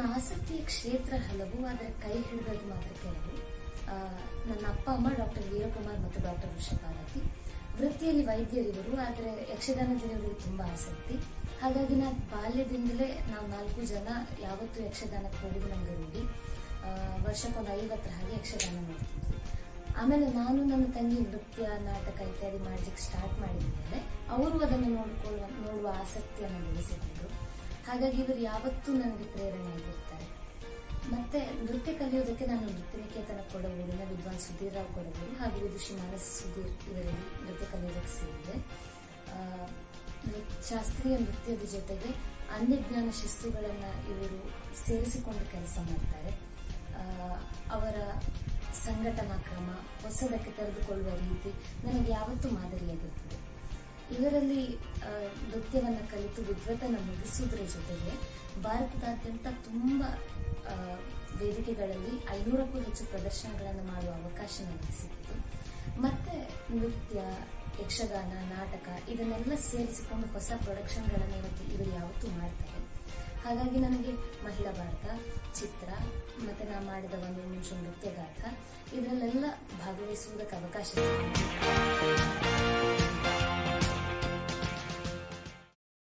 ಆಸಕ್ತಿಯ ಕ್ಷೇತ್ರ ಹಲವು ಆದರೆ ಕೈ ಹಿಡಿದದ್ದು ಮಾತ್ರ ಕೆಲವು ಆ, ನನ್ನ ಅಪ್ಪ ಅಮ್ಮ ಡಾಕ್ಟರ್ ವೀರಕುಮಾರ್ ಮತ್ತು ಡಾಕ್ಟರ್ ವೃಷಭಾರತಿ ವೃತ್ತಿಯಲ್ಲಿ ವೈದ್ಯರಿವರು ಆದರೆ ಯಕ್ಷಗಾನದಲ್ಲಿ ಅವರಿಗೆ ತುಂಬಾ ಆಸಕ್ತಿ ಹಾಗಾಗಿ ನಾನು ಬಾಲ್ಯದಿಂದಲೇ ನಾವು ನಾಲ್ಕು ಜನ ಯಾವತ್ತೂ ಯಕ್ಷಗಾನಕ್ಕೆ ಹೋಗುದು ನಮ್ಗೆ ರೂಢಿ ಆ, ವರ್ಷಕ್ಕೊಂದು ಐವತ್ತರ ಹಾಗೆ ಯಕ್ಷಗಾನ ನೋಡ್ತಿದ್ವಿ ಆಮೇಲೆ ನಾನು ನನ್ನ ತಂಗಿ ನೃತ್ಯ ನಾಟಕ ಇತ್ಯಾದಿ ಮಾಡ್ಲಿಕ್ಕೆ ಸ್ಟಾರ್ಟ್ ಮಾಡಿದ ಮೇಲೆ ಅವರು ಅದನ್ನು ನೋಡ್ಕೊಳ್ಳುವ ನೋಡುವ ಆಸಕ್ತಿಯನ್ನು ಬೆಳೆಸಿದ್ರು ಹಾಗಾಗಿ ಇವರು ಯಾವತ್ತೂ ನನಗೆ ಪ್ರೇರಣೆ ಆಗಿರ್ತಾರೆ ಮತ್ತೆ ನೃತ್ಯ ಕಲಿಯೋದಕ್ಕೆ ನಾನು ನೃತ್ಯ ನಿಕೇತನ ಕೊಡಗೂರಿನ ವಿದ್ವಾನ್ ಸುಧೀರ್ ರಾವ್ ಕೊಡಗೂರು ಹಾಗೂ ವಿದುಷಿ ಮಾನಸ್ ಸುಧೀರ್ ಇವರಲ್ಲಿ ನೃತ್ಯ ಕಲಿಯೋದಕ್ಕೆ ಸೇರಿದೆ ಆ, ನೃ- ಶಾಸ್ತ್ರೀಯ ನೃತ್ಯದ ಜೊತೆಗೆ ಅನ್ಯಜ್ಞಾನ ಶಿಸ್ತುಗಳನ್ನ ಇವರು ಸೇರಿಸಿಕೊಂಡು ಕೆಲಸ ಮಾಡ್ತಾರೆ ಆ, ಅವರ ಸಂಘಟನಾ ಕ್ರಮ ಹೊಸದಕ್ಕೆ ತೆರೆದುಕೊಳ್ಳುವ ರೀತಿ ನನಗೆ ಯಾವತ್ತೂ ಮಾದರಿಯಾಗಿರ್ತದೆ ಇವರಲ್ಲಿ ಆ, ನೃತ್ಯವನ್ನ ಕಲಿತು ವಿದ್ವತ್ತನ ಮುಗಿಸುವುದರ ಜೊತೆಗೆ ಭಾರತದಾದ್ಯಂತ ತುಂಬಾ ಆ, ವೇದಿಕೆಗಳಲ್ಲಿ ಐನೂರಕ್ಕೂ ಹೆಚ್ಚು ಪ್ರದರ್ಶನಗಳನ್ನು ಮಾಡುವ ಅವಕಾಶ ನನಗೆ ಸಿಕ್ಕಿತು ಮತ್ತೆ ನೃತ್ಯ ಯಕ್ಷಗಾನ ನಾಟಕ ಇದನ್ನೆಲ್ಲ ಸೇರಿಸಿಕೊಂಡು ಹೊಸ ಪ್ರೊಡಕ್ಷನ್ಗಳನ್ನು ಇವತ್ತು ಇವರು ಯಾವತ್ತೂ ಮಾಡ್ತಾರೆ ಹಾಗಾಗಿ ನನಗೆ ಮಹಿಳಾ ಭಾರತ ಚಿತ್ರ ಮತ್ತೆ ನಾ ಮಾಡಿದ ಒಂದು ನಿಮಿಷ ನೃತ್ಯಗಾಥ ಇದರಲ್ಲೆಲ್ಲ ಭಾಗವಹಿಸುವುದಕ್ಕೆ ಅವಕಾಶ ಸಿಕ್ಕಿತು